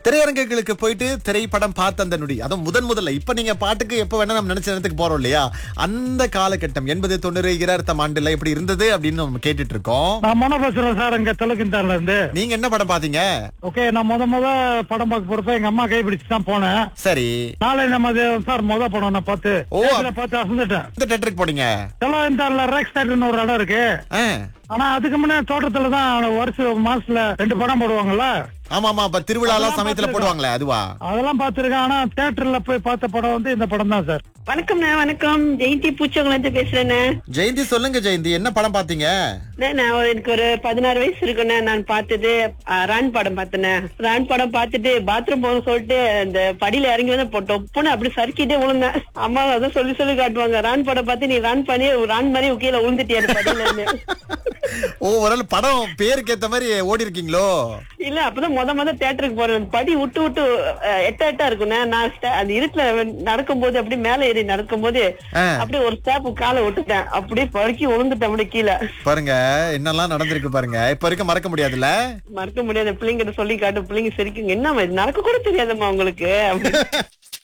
திரையரங்குகளுக்கு போயிட்டு திரைப்படம் பார்த்த அந்த நொடி அதுவும் முதன் முதல்ல இப்ப நீங்க பாட்டுக்கு எப்ப வேணா நம்ம நினைச்ச நேரத்துக்கு போறோம் இல்லையா அந்த காலகட்டம் எண்பது தொண்ணூறு இரண்டாயிரத்தாம் ஆண்டுல எப்படி இருந்தது அப்படின்னு நம்ம கேட்டுட்டு இருக்கோம் நான் மொன பேசுறேன் சார் இங்க தெலுங்குந்தார்ல இருந்து நீங்க என்ன படம் பாத்தீங்க ஓகே நான் முத முத படம் பார்க்க போறப்ப எங்க அம்மா கைப்பிடிச்சு தான் போனேன் சரி நாளை நம்ம அது சார் முத படம் நான் பார்த்து ஓ. theatre ல பார்த்து அசந்துட்டேன் இந்த தேட்டருக்கு போனீங்க தெலுங்குந்தார்ல ரேக்ஸ் தேட்டர்னு ஒரு இடம் இருக்கு ஆ. ஆனா அதுக்கு முன்னே தோட்டத்துல தான் வருஷம் மாசத்துல ரெண்டு படம் போடுவாங்கல்ல ஆமா ஆமா இப்ப திருவிழா அதெல்லாம் சமயத்துல பார்த்திருக்கோம். போடுவாங்களே அதுவா அதெல்லாம் பார்த்திருக்கேன் ஆனா தியேட்டர்ல போய் பார்த்த படம் வந்து இந்த படம் தான் சார் வணக்கம்ண்ணே வணக்கம் ஜெயந்தி பூச்சவங்கள பேசுறேண்ணே ஜெயந்தி சொல்லுங்க ஜெயந்தி என்ன படம் பாத்தீங்க அண்ணே, நான் ஒரு- எனக்கு ஒரு பதினாறு வயசு இருக்குண்ணே நான் பார்த்தது ஆ, ரான் படம் பார்த்தேனே ரான் படம் பார்த்துட்டு பாத்ரூம் போக சொல்லிட்டு இந்த படியில இறங்கி வந்து போ- டொப்புன்னு அப்படி சறுக்கிட்டே விழுந்தேன் அம்மா அதான் சொல்லி சொல்லி காட்டுவாங்க ரான் படம் பார்த்து நீ ரான் பண்ணி ரான் மாதிரி கீழே விழுந்துட்டியா அந்த படியில இருந்து ஓ ஒரு படம் பேருக்கு ஏத்த மாதிரி ஓடி இருக்கீங்களோ இல்ல அப்பதான் முத முத தியேட்டருக்கு போறேன் படி விட்டு விட்டு அஹ், எட்ட எட்டா இருக்குண்ணே நான் ஸ்ட- அந்த இருட்டுல நடக்கும் போது அப்படியே மேல ஏறி நடக்கும் போது ஆ. அப்படியே ஒரு ஸ்டெப் காலை விட்டுட்டேன் அப்படியே பறக்கி விழுந்துட்டேன் அப்படியே கீழே பாருங்க என்னெல்லாம் நடந்திருக்கு பாருங்க இப்ப இருக்க மறக்க முடியாதுல்ல மறக்க முடியாத பிள்ளைங்கிட்ட சொல்லி காட்டு பிள்ளைங்க சிரிக்குங்க என்ன நடக்க கூட தெரியாதம்மா உங்களுக்கு அப்படின்னு.